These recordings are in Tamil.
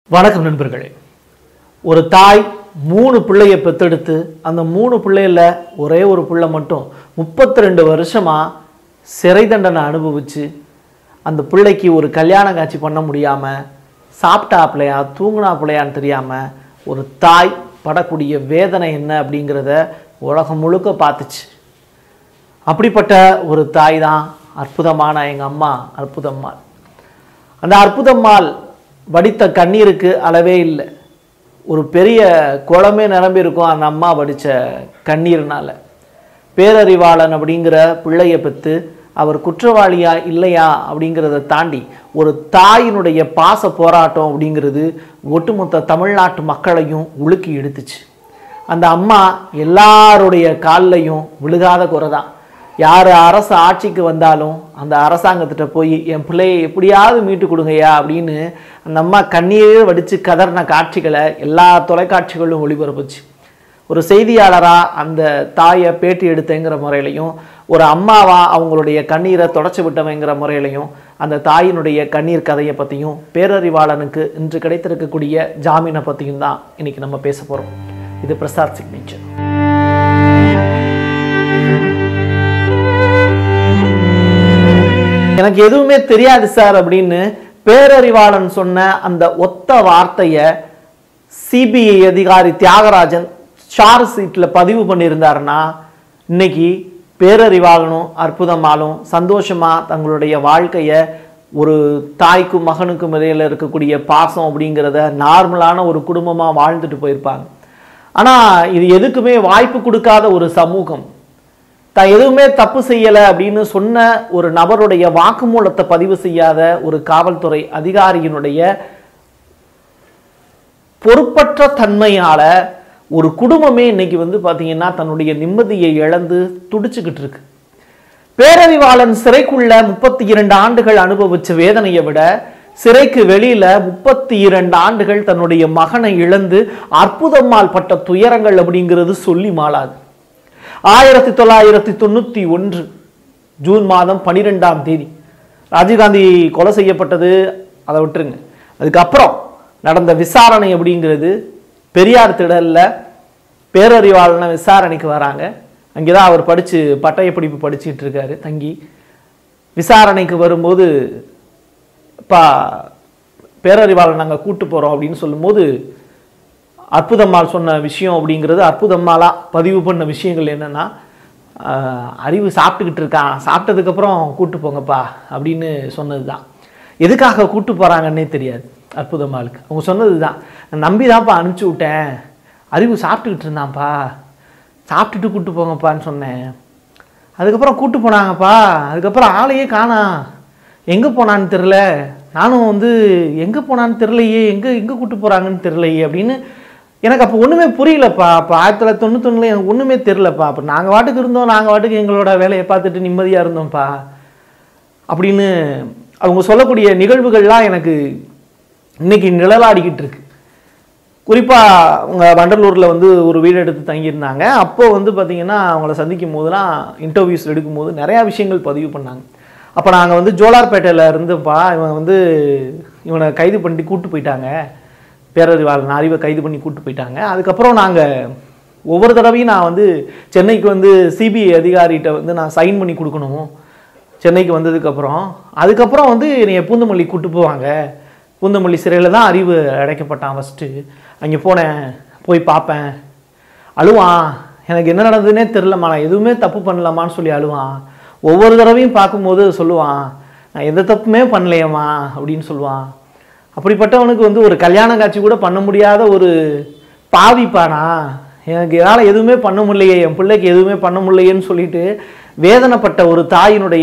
வணக்கம் நண்பர்களே ஒரு தாய் மூணு பிள்ளைய பெத்தெடுத்து அந்த மூணு பிள்ளையில ஒரே ஒரு பிள்ளை மட்டும் முப்பத்தி ரெண்டு வருஷமா சிறை தண்டனை அனுபவிச்சு அந்த பிள்ளைக்கு ஒரு கல்யாண காட்சி பண்ண முடியாம சாப்பிட்டாப்லையா தூங்குனாப்லையான்னு தெரியாம ஒரு தாய் படக்கூடிய வேதனை என்ன அப்படிங்கிறத உலகம் முழுக்க பார்த்துச்சு அப்படிப்பட்ட ஒரு தாய் தான் அற்புதமான எங்கள் அம்மா அற்புதம்மாள் அந்த அற்புதம்மாள் வடித்த கண்ணீருக்கு அளவே இல்லை ஒரு பெரிய குளமே நிரம்பி இருக்கும் அந்த அம்மா வடித்த கண்ணீர்னால பேரறிவாளன் அப்படிங்கிற பிள்ளையை பெற்று அவர் குற்றவாளியா இல்லையா அப்படிங்கிறத தாண்டி ஒரு தாயினுடைய பாச போராட்டம் அப்படிங்கிறது ஒட்டுமொத்த தமிழ்நாட்டு மக்களையும் உலுக்கி எடுத்துச்சு அந்த அம்மா எல்லாருடைய கால்லையும் விழுகாத குறை தான் யார் அரசு ஆட்சிக்கு வந்தாலும் அந்த அரசாங்கத்திட்ட போய் என் பிள்ளையை எப்படியாவது மீட்டு கொடுங்கய்யா அப்படின்னு அந்த அம்மா கண்ணீரே வடித்து கதறின காட்சிகளை எல்லா தொலைக்காட்சிகளும் ஒளிபரப்புச்சு ஒரு செய்தியாளராக அந்த தாயை பேட்டி எடுத்தேங்கிற முறையிலையும் ஒரு அம்மாவா அவங்களுடைய கண்ணீரை தொடச்சி விட்டவங்கிற முறையிலையும் அந்த தாயினுடைய கண்ணீர் கதையை பற்றியும் பேரறிவாளனுக்கு இன்று கிடைத்திருக்கக்கூடிய ஜாமீனை பற்றியும் தான் இன்னைக்கு நம்ம பேச போகிறோம் இது பிரசாத் சிக்னேச்சர் எனக்கு எதுவுமே தெரியாது சார் அப்படின்னு பேரறிவாளன் சொன்ன அந்த ஒத்த வார்த்தையை சிபிஐ அதிகாரி தியாகராஜன் சார்ஜ் சீட்டில் பதிவு பண்ணியிருந்தாருன்னா இன்னைக்கு பேரறிவாளனும் அற்புதமாலும் சந்தோஷமா தங்களுடைய வாழ்க்கையை ஒரு தாய்க்கும் மகனுக்கும் இடையில இருக்கக்கூடிய பாசம் அப்படிங்கிறத நார்மலான ஒரு குடும்பமாக வாழ்ந்துட்டு போயிருப்பாங்க ஆனால் இது எதுக்குமே வாய்ப்பு கொடுக்காத ஒரு சமூகம் தான் எதுவுமே தப்பு செய்யலை அப்படின்னு சொன்ன ஒரு நபருடைய வாக்குமூலத்தை பதிவு செய்யாத ஒரு காவல்துறை அதிகாரியினுடைய பொறுப்பற்ற தன்மையால ஒரு குடும்பமே இன்னைக்கு வந்து பார்த்தீங்கன்னா தன்னுடைய நிம்மதியை இழந்து துடிச்சுக்கிட்டு இருக்கு பேரறிவாளன் சிறைக்குள்ள முப்பத்தி இரண்டு ஆண்டுகள் அனுபவிச்ச வேதனையை விட சிறைக்கு வெளியில முப்பத்தி இரண்டு ஆண்டுகள் தன்னுடைய மகனை இழந்து அற்புதமால் பட்ட துயரங்கள் அப்படிங்கிறது சொல்லி மாளாது ஆயிரத்தி தொள்ளாயிரத்தி தொண்ணூற்றி ஒன்று ஜூன் மாதம் பனிரெண்டாம் தேதி ராஜீவ்காந்தி கொலை செய்யப்பட்டது அதை விட்டுருங்க அதுக்கப்புறம் நடந்த விசாரணை அப்படிங்கிறது பெரியார் திடலில் பேரறிவாளன விசாரணைக்கு வராங்க அங்கே தான் அவர் படித்து பட்டய படிப்பு படிச்சிட்டு இருக்காரு தங்கி விசாரணைக்கு வரும்போது பா பேரறிவாளன் நாங்கள் கூட்டு போகிறோம் அப்படின்னு சொல்லும்போது அற்புதம்மாள் சொன்ன விஷயம் அப்படிங்கிறது அற்புதம்மாளா பதிவு பண்ண விஷயங்கள் என்னென்னா அறிவு சாப்பிட்டுக்கிட்டு இருக்கான் சாப்பிட்டதுக்கப்புறம் கூட்டு போங்கப்பா அப்படின்னு சொன்னது தான் எதுக்காக கூட்டு போகிறாங்கன்னே தெரியாது அற்புதம்மாளுக்கு அவங்க சொன்னது தான் நான் நம்பி தான்ப்பா அனுப்பிச்சி விட்டேன் அறிவு சாப்பிட்டுக்கிட்டு இருந்தான்ப்பா சாப்பிட்டுட்டு கூட்டு போங்கப்பான்னு சொன்னேன் அதுக்கப்புறம் கூட்டு போனாங்கப்பா அதுக்கப்புறம் ஆளையே காணா எங்கே போனான்னு தெரில நானும் வந்து எங்கே போனான்னு தெரிலையே எங்கே எங்கே கூட்டு போகிறாங்கன்னு தெரிலையே அப்படின்னு எனக்கு அப்போ ஒன்றுமே புரியலப்பா அப்போ ஆயிரத்தி தொள்ளாயிரத்தி தொண்ணூத்தொன்னில் எனக்கு ஒன்றுமே தெரிலப்பா அப்போ நாங்கள் வாட்டுக்கு இருந்தோம் நாங்கள் வாட்டுக்கு எங்களோட வேலையை பார்த்துட்டு நிம்மதியாக இருந்தோம்ப்பா அப்படின்னு அவங்க சொல்லக்கூடிய நிகழ்வுகள்லாம் எனக்கு இன்னைக்கு நிழலாடிக்கிட்டு இருக்கு குறிப்பாக அவங்க வண்டலூரில் வந்து ஒரு வீடு எடுத்து தங்கியிருந்தாங்க அப்போ வந்து பார்த்திங்கன்னா அவங்கள சந்திக்கும் போதெல்லாம் இன்டர்வியூஸ் எடுக்கும்போது நிறையா விஷயங்கள் பதிவு பண்ணாங்க அப்போ நாங்கள் வந்து ஜோலார்பேட்டையில் இருந்தப்பா இவன் வந்து இவனை கைது பண்ணி கூட்டு போயிட்டாங்க பேரறிவாளன் அறிவை கைது பண்ணி கூட்டு போயிட்டாங்க அதுக்கப்புறம் நாங்கள் ஒவ்வொரு தடவையும் நான் வந்து சென்னைக்கு வந்து சிபிஐ அதிகாரிகிட்ட வந்து நான் சைன் பண்ணி கொடுக்கணும் சென்னைக்கு வந்ததுக்கப்புறம் அதுக்கப்புறம் வந்து என்னைய பூந்தமல்லி கூட்டு போவாங்க பூந்தமல்லி சிறையில் தான் அறிவு அடைக்கப்பட்டான் ஃபஸ்ட்டு அங்கே போனேன் போய் பார்ப்பேன் அழுவான் எனக்கு என்ன நடந்ததுன்னே தெரிலம்மா நான் எதுவுமே தப்பு பண்ணலாமான்னு சொல்லி அழுவான் ஒவ்வொரு தடவையும் பார்க்கும்போது சொல்லுவான் நான் எந்த தப்புமே பண்ணலையம்மா அப்படின்னு சொல்லுவான் அப்படிப்பட்டவனுக்கு வந்து ஒரு கல்யாண காட்சி கூட பண்ண முடியாத ஒரு பாவிப்பானா எனக்கு என்னால் எதுவுமே பண்ண முடியலையே என் பிள்ளைக்கு எதுவுமே பண்ண முடியலையேன்னு சொல்லிட்டு வேதனைப்பட்ட ஒரு தாயினுடைய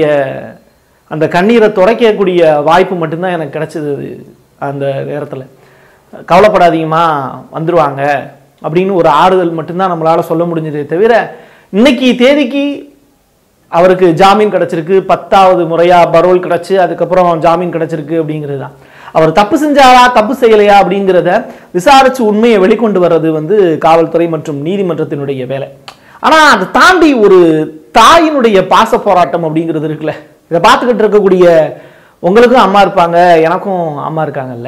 அந்த கண்ணீரை துடைக்கக்கூடிய வாய்ப்பு மட்டும்தான் எனக்கு கிடைச்சது அந்த நேரத்தில் கவலைப்படாதீங்கம்மா வந்துடுவாங்க அப்படின்னு ஒரு ஆறுதல் மட்டும்தான் நம்மளால் சொல்ல முடிஞ்சதே தவிர இன்னைக்கு தேதிக்கு அவருக்கு ஜாமீன் கிடச்சிருக்கு பத்தாவது முறையாக பரோல் கிடச்சி அதுக்கப்புறம் ஜாமீன் கிடச்சிருக்கு அப்படிங்கிறது தான் அவர் தப்பு செஞ்சாரா தப்பு செய்யலையா அப்படிங்கிறத விசாரித்து உண்மையை வெளிக்கொண்டு வர்றது வந்து காவல்துறை மற்றும் நீதிமன்றத்தினுடைய வேலை ஆனால் அதை தாண்டி ஒரு தாயினுடைய பாச போராட்டம் அப்படிங்கிறது இருக்குல்ல இதை பார்த்துக்கிட்டு இருக்கக்கூடிய உங்களுக்கும் அம்மா இருப்பாங்க எனக்கும் அம்மா இருக்காங்கல்ல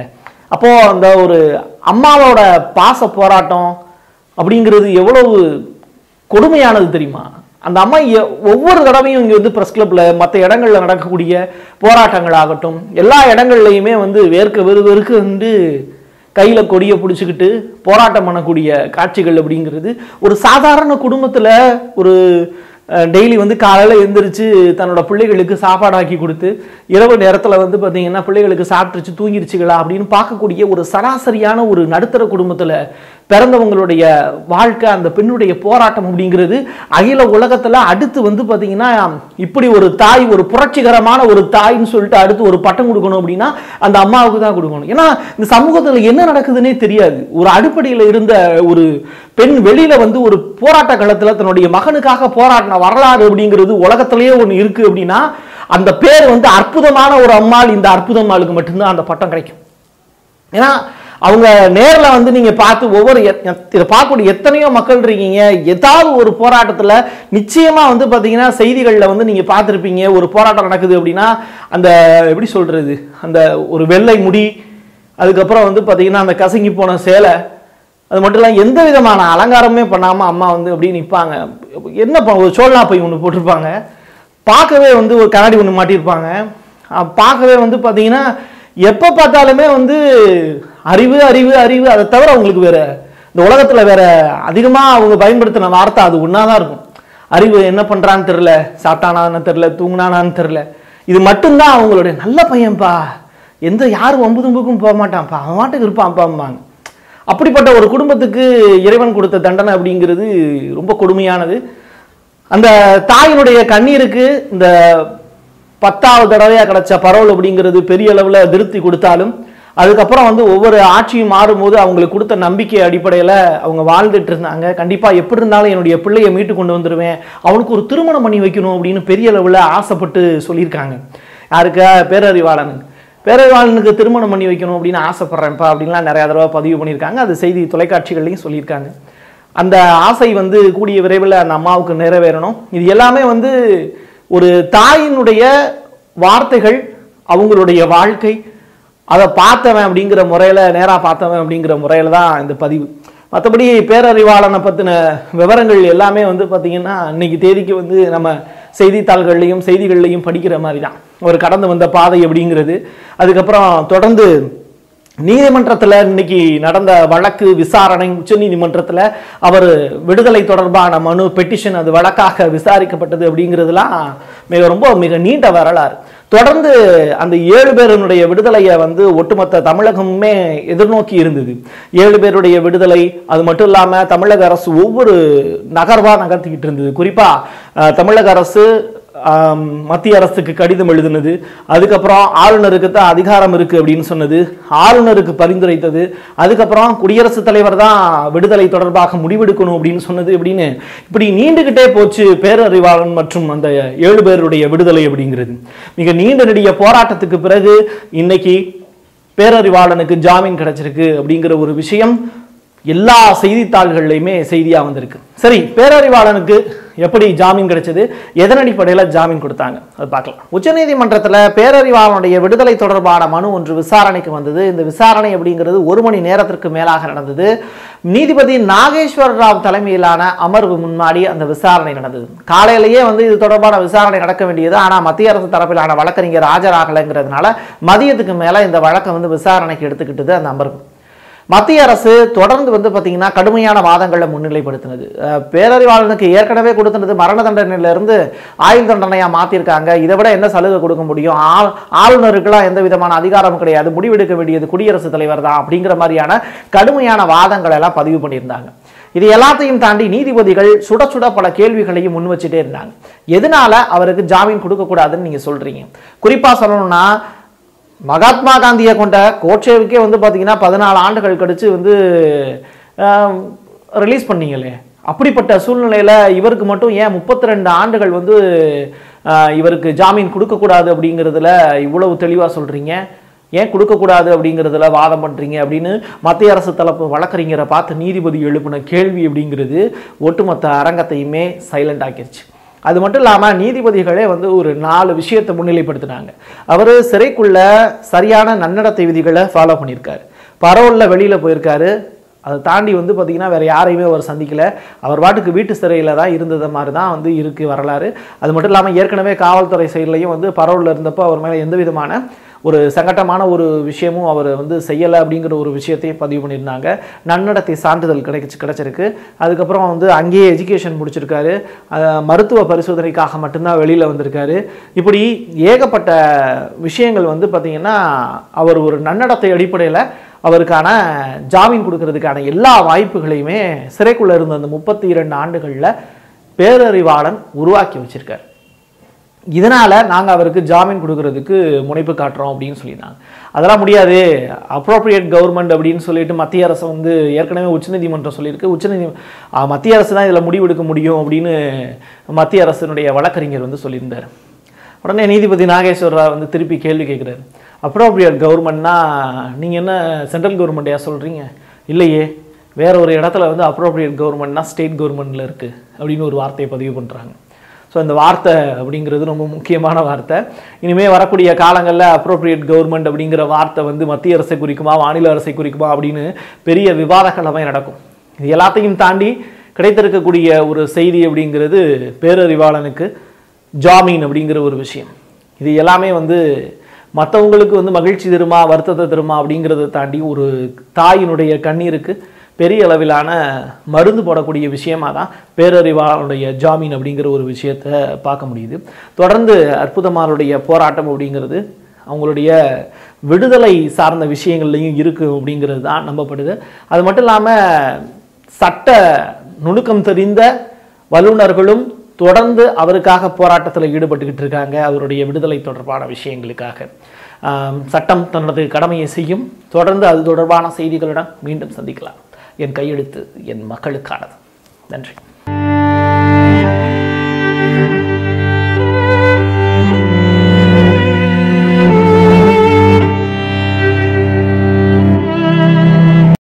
அப்போ அந்த ஒரு அம்மாவோட பாச போராட்டம் அப்படிங்கிறது எவ்வளவு கொடுமையானது தெரியுமா அந்த அம்மா எ- ஒவ்வொரு தடவையும் இங்கே வந்து ப்ரெஸ் கிளப்ல மற்ற இடங்கள்ல நடக்கக்கூடிய போராட்டங்கள் ஆகட்டும் எல்லா இடங்கள்லையுமே வந்து வேர்க்க வெறு வெறுக்க வந்து கையில கொடியை பிடிச்சிக்கிட்டு போராட்டம் பண்ணக்கூடிய காட்சிகள் அப்படிங்கிறது ஒரு சாதாரண குடும்பத்துல ஒரு டெய்லி வந்து காலையில் எந்திரிச்சு தன்னோட பிள்ளைகளுக்கு சாப்பாடு ஆக்கி கொடுத்து இரவு நேரத்தில் வந்து பார்த்தீங்கன்னா பிள்ளைகளுக்கு சாப்பிட்டுருச்சு தூங்கிருச்சுகளா அப்படின்னு பார்க்கக்கூடிய ஒரு சராசரியான ஒரு நடுத்தர குடும்பத்தில் பிறந்தவங்களுடைய வாழ்க்கை அந்த பெண்ணுடைய போராட்டம் அப்படிங்கிறது அகில உலகத்தில் அடுத்து வந்து பார்த்தீங்கன்னா இப்படி ஒரு தாய் ஒரு புரட்சிகரமான ஒரு தாய்ன்னு சொல்லிட்டு அடுத்து ஒரு பட்டம் கொடுக்கணும் அப்படின்னா அந்த அம்மாவுக்கு தான் கொடுக்கணும் ஏன்னா இந்த சமூகத்தில் என்ன நடக்குதுன்னே தெரியாது ஒரு அடிப்படையில் இருந்த ஒரு பெண் வெளியில வந்து ஒரு போராட்ட களத்துல தன்னுடைய மகனுக்காக போராடின வரலாறு அப்படிங்கிறது உலகத்திலேயே ஒன்று இருக்கு அப்படின்னா அந்த பேர் வந்து அற்புதமான ஒரு அம்மாள் இந்த அற்புதம்மாளுக்கு மட்டும்தான் அந்த பட்டம் கிடைக்கும் ஏன்னா அவங்க நேர்ல வந்து நீங்க பார்த்து ஒவ்வொரு எத்- எத்- இதை பார்க்கக்கூடிய எத்தனையோ மக்கள் இருக்கீங்க ஏதாவது ஒரு போராட்டத்துல நிச்சயமா வந்து பாத்தீங்கன்னா செய்திகள்ல வந்து நீங்க பார்த்திருப்பீங்க ஒரு போராட்டம் நடக்குது அப்படின்னா அந்த எப்படி சொல்றது அந்த ஒரு வெள்ளை முடி அதுக்கப்புறம் வந்து பாத்தீங்கன்னா அந்த கசங்கி போன சேலை அது மட்டும் இல்லாமல் எந்த விதமான அலங்காரமே பண்ணாம அம்மா வந்து அப்படியே நிற்பாங்க என்ன ப- ஒரு சோழனா பை ஒன்று போட்டிருப்பாங்க பார்க்கவே வந்து ஒரு கண்ணாடி ஒன்று மாட்டியிருப்பாங்க அஹ் பார்க்கவே வந்து பார்த்தீங்கன்னா எப்போ பார்த்தாலுமே வந்து அறிவு அறிவு அறிவு அதை தவிர அவங்களுக்கு வேற இந்த உலகத்தில் வேற அதிகமாக அவங்க பயன்படுத்தின வார்த்தை அது ஒன்றா தான் இருக்கும் அறிவு என்ன பண்ணுறான்னு தெரில சாப்பிட்டானான்னு தெரில தூங்குனானான்னு தெரில இது மட்டும்தான் அவங்களுடைய நல்ல பையன்ப்பா எந்த யார் வம்பு தும்புக்கும் போக மாட்டான்ப்பா அவன் மாட்டுக்கு இருப்பான்ப்பா அம்மாங்க அப்படிப்பட்ட ஒரு குடும்பத்துக்கு இறைவன் கொடுத்த தண்டனை அப்படிங்கிறது ரொம்ப கொடுமையானது அந்த தாயினுடைய கண்ணீருக்கு இந்த பத்தாவது தடவையா கிடைச்ச பரவல் அப்படிங்கிறது பெரிய அளவுல திருப்தி கொடுத்தாலும் அதுக்கப்புறம் வந்து ஒவ்வொரு ஆட்சியும் மாறும்போது அவங்களுக்கு கொடுத்த நம்பிக்கை அடிப்படையில் அவங்க வாழ்ந்துட்டு இருந்தாங்க கண்டிப்பாக எப்படி இருந்தாலும் என்னுடைய பிள்ளையை மீட்டு கொண்டு வந்துடுவேன் அவனுக்கு ஒரு திருமணம் பண்ணி வைக்கணும் அப்படின்னு பெரிய அளவில் ஆசைப்பட்டு சொல்லியிருக்காங்க யாருக்கா பேரறிவாளனுக்கு பேரறிவாளனுக்கு திருமணம் பண்ணி வைக்கணும் அப்படின்னு ஆசைப்படுறேன்ப்பா அப்படின்லாம் நிறையா தடவை பதிவு பண்ணியிருக்காங்க அது செய்தி தொலைக்காட்சிகள்லையும் சொல்லியிருக்காங்க அந்த ஆசை வந்து கூடிய விரைவில் அந்த அம்மாவுக்கு நிறைவேறணும் இது எல்லாமே வந்து ஒரு தாயினுடைய வார்த்தைகள் அவங்களுடைய வாழ்க்கை அதை பார்த்தவன் அப்படிங்கிற முறையில் நேராக பார்த்தவன் அப்படிங்கிற முறையில் தான் இந்த பதிவு மற்றபடி பேரறிவாளனை பற்றின விவரங்கள் எல்லாமே வந்து பார்த்திங்கன்னா இன்னைக்கு தேதிக்கு வந்து நம்ம செய்தித்தாள்கள்லையும் செய்திகள்லையும் படிக்கிற மாதிரி தான் ஒரு கடந்து வந்த பாதை அப்படிங்கிறது அதுக்கப்புறம் தொடர்ந்து நீதிமன்றத்தில் இன்னைக்கு நடந்த வழக்கு விசாரணை உச்சநீதிமன்றத்தில் அவர் விடுதலை தொடர்பான மனு பெட்டிஷன் அது வழக்காக விசாரிக்கப்பட்டது அப்படிங்கிறதுலாம் மிக ரொம்ப மிக நீண்ட வரலாறு தொடர்ந்து அந்த ஏழு பேருடைய விடுதலையை வந்து ஒட்டுமொத்த தமிழகமுமே எதிர்நோக்கி இருந்தது ஏழு பேருடைய விடுதலை அது மட்டும் இல்லாமல் தமிழக அரசு ஒவ்வொரு நகர்வா நகர்த்திக்கிட்டு இருந்தது குறிப்பாக தமிழக அரசு ஆம், மத்திய அரசுக்கு கடிதம் எழுதுனது அதுக்கப்புறம் ஆளுநருக்கு தான் அதிகாரம் இருக்கு அப்படின்னு சொன்னது ஆளுநருக்கு பரிந்துரைத்தது அதுக்கப்புறம் குடியரசுத் தலைவர் தான் விடுதலை தொடர்பாக முடிவெடுக்கணும் அப்படின்னு சொன்னது அப்படின்னு இப்படி நீண்டுகிட்டே போச்சு பேரறிவாளன் மற்றும் அந்த ஏழு பேருடைய விடுதலை அப்படிங்கிறது மிக நீண்ட நெடிய போராட்டத்துக்கு பிறகு இன்னைக்கு பேரறிவாளனுக்கு ஜாமீன் கிடைச்சிருக்கு அப்படிங்கிற ஒரு விஷயம் எல்லா செய்தித்தாள்கள்லையுமே செய்தியா வந்திருக்கு சரி பேரறிவாளனுக்கு எப்படி ஜாமீன் கிடைச்சது எதன் அடிப்படையில் ஜாமீன் கொடுத்தாங்க அது பார்க்கலாம் உச்சநீதிமன்றத்தில் பேரறிவாளனுடைய விடுதலை தொடர்பான மனு ஒன்று விசாரணைக்கு வந்தது இந்த விசாரணை அப்படிங்கிறது ஒரு மணி நேரத்திற்கு மேலாக நடந்தது நீதிபதி நாகேஸ்வர ராவ் தலைமையிலான அமர்வு முன்னாடி அந்த விசாரணை நடந்தது காலையிலேயே வந்து இது தொடர்பான விசாரணை நடக்க வேண்டியது ஆனால் மத்திய அரசு தரப்பிலான வழக்கறிஞர் ஆஜராகலைங்கிறதுனால மதியத்துக்கு மேலே இந்த வழக்கை வந்து விசாரணைக்கு எடுத்துக்கிட்டது அந்த அமர்வு மத்திய அரசு தொடர்ந்து வந்து பார்த்தீங்கன்னா கடுமையான வாதங்களை முன்னிலைப்படுத்தினது அஹ் பேரறிவாளனுக்கு ஏற்கனவே கொடுத்தது மரண தண்டனையிலிருந்து ஆயுள் தண்டனையாக மாற்றிருக்காங்க இதை விட என்ன சலுகை கொடுக்க முடியும் ஆள் ஆளுநருக்கெல்லாம் எந்த விதமான அதிகாரமும் கிடையாது முடிவெடுக்க வேண்டியது குடியரசுத் தலைவர் தான் அப்படிங்கிற மாதிரியான கடுமையான வாதங்களை எல்லாம் பதிவு பண்ணியிருந்தாங்க இது எல்லாத்தையும் தாண்டி நீதிபதிகள் சுட சுட பல கேள்விகளையும் முன் வச்சுட்டே இருந்தாங்க எதனால அவருக்கு ஜாமீன் கொடுக்கக்கூடாதுன்னு நீங்கள் சொல்றீங்க குறிப்பாக சொல்லணும்னா மகாத்மா காந்தியை கொண்ட கோட்சேவுக்கே வந்து பார்த்தீங்கன்னா பதினாலு ஆண்டுகள் கழிச்சு வந்து ரிலீஸ் பண்ணீங்களே அப்படிப்பட்ட சூழ்நிலையில் இவருக்கு மட்டும் ஏன் முப்பத்தி ரெண்டு ஆண்டுகள் வந்து ஆஹ், இவருக்கு ஜாமீன் கொடுக்கக்கூடாது அப்படிங்கிறதுல இவ்வளவு தெளிவாக சொல்கிறீங்க ஏன் கொடுக்கக்கூடாது அப்படிங்கிறதுல வாதம் பண்ணுறீங்க அப்படின்னு மத்திய அரசு தரப்பு வழக்கறிஞரை பார்த்து நீதிபதி எழுப்பின கேள்வி அப்படிங்கிறது ஒட்டுமொத்த அரங்கத்தையுமே சைலண்ட் ஆக்கிருச்சு அது மட்டும் இல்லாமல் நீதிபதிகளே வந்து ஒரு நாலு விஷயத்தை முன்னிலைப்படுத்தினாங்க அவர் சிறைக்குள்ள சரியான நன்னடத்தை விதிகளை ஃபாலோ பண்ணியிருக்காரு பரோலில் வெளியில் போயிருக்காரு அதை தாண்டி வந்து பார்த்திங்கன்னா வேறு யாரையுமே அவர் சந்திக்கல அவர் பாட்டுக்கு வீட்டு சிறையில் தான் இருந்தது மாதிரி தான் வந்து இருக்குது வரலாறு அது மட்டும் இல்லாமல் ஏற்கனவே காவல்துறை சைட்லையும் வந்து பரோலில் இருந்தப்போ அவர் மேலே எந்த விதமான ஒரு சங்கட்டமான ஒரு விஷயமும் அவர் வந்து செய்யலை அப்படிங்கிற ஒரு விஷயத்தையும் பதிவு பண்ணியிருந்தாங்க நன்னடத்தை சான்றிதழ் கிடைச்சி கிடச்சிருக்கு அதுக்கப்புறம் வந்து அங்கேயே எஜுகேஷன் முடிச்சிருக்காரு அஹ் மருத்துவ பரிசோதனைக்காக மட்டும்தான் வெளியில் வந்திருக்காரு இப்படி ஏகப்பட்ட விஷயங்கள் வந்து பார்த்திங்கன்னா அவர் ஒரு நன்னடத்தை அடிப்படையில் அவருக்கான ஜாமீன் கொடுக்கறதுக்கான எல்லா வாய்ப்புகளையுமே சிறைக்குள்ளே இருந்த அந்த முப்பத்தி இரண்டு ஆண்டுகளில் பேரறிவாளன் உருவாக்கி வச்சிருக்கார் இதனால் நாங்கள் அவருக்கு ஜாமீன் கொடுக்கறதுக்கு முனைப்பு காட்டுறோம் அப்படின்னு சொல்லியிருந்தாங்க அதெல்லாம் முடியாது அப்ரோப்ரியேட் கவர்மெண்ட் அப்படின்னு சொல்லிட்டு மத்திய அரசு வந்து ஏற்கனவே உச்சநீதிமன்றம் சொல்லியிருக்கு உச்சநீதி ஆ, மத்திய அரசு தான் இதில் முடிவெடுக்க முடியும் அப்படின்னு மத்திய அரசினுடைய வழக்கறிஞர் வந்து சொல்லியிருந்தார் உடனே நீதிபதி நாகேஸ்வர ராவ் வந்து திருப்பி கேள்வி கேட்குறாரு அப்ரோப்ரியேட் கவர்மெண்ட்னா நீங்கள் என்ன சென்ட்ரல் கவர்மெண்ட்டையா சொல்கிறீங்க இல்லையே வேற ஒரு இடத்துல வந்து அப்ரோப்ரியேட் கவர்மெண்ட்னா ஸ்டேட் கவர்மெண்ட்டில் இருக்குது அப்படின்னு ஒரு வார்த்தையை பதிவு பண்ணுறாங்க ஸோ இந்த வார்த்தை அப்படிங்கிறது ரொம்ப முக்கியமான வார்த்தை இனிமேல் வரக்கூடிய காலங்களில் அப்ரோப்ரியேட் கவர்மெண்ட் அப்படிங்கிற வார்த்தை வந்து மத்திய அரசை குறிக்குமா மாநில அரசை குறிக்குமா அப்படின்னு பெரிய விவாதங்களமே நடக்கும் இது எல்லாத்தையும் தாண்டி கிடைத்திருக்கக்கூடிய ஒரு செய்தி அப்படிங்கிறது பேரறிவாளனுக்கு ஜாமீன் அப்படிங்கிற ஒரு விஷயம் இது எல்லாமே வந்து மற்றவங்களுக்கு வந்து மகிழ்ச்சி தருமா வருத்தத்தை தருமா அப்படிங்கிறத தாண்டி ஒரு தாயினுடைய கண்ணீருக்கு பெரிய அளவிலான மருந்து போடக்கூடிய விஷயமா தான் பேரறிவாளனுடைய ஜாமீன் அப்படிங்கிற ஒரு விஷயத்தை பார்க்க முடியுது தொடர்ந்து அற்புதமானுடைய போராட்டம் அப்படிங்கிறது அவங்களுடைய விடுதலை சார்ந்த விஷயங்கள்லையும் இருக்குது அப்படிங்கிறது தான் நம்பப்படுது அது மட்டும் இல்லாமல் சட்ட நுணுக்கம் தெரிந்த வல்லுநர்களும் தொடர்ந்து அவருக்காக போராட்டத்தில் ஈடுபட்டுக்கிட்டு இருக்காங்க அவருடைய விடுதலை தொடர்பான விஷயங்களுக்காக ஆம், சட்டம் தனது கடமையை செய்யும் தொடர்ந்து அது தொடர்பான செய்திகளுடன் மீண்டும் சந்திக்கலாம் என் கையெழுத்து என் மக்களுக்கானது நன்றி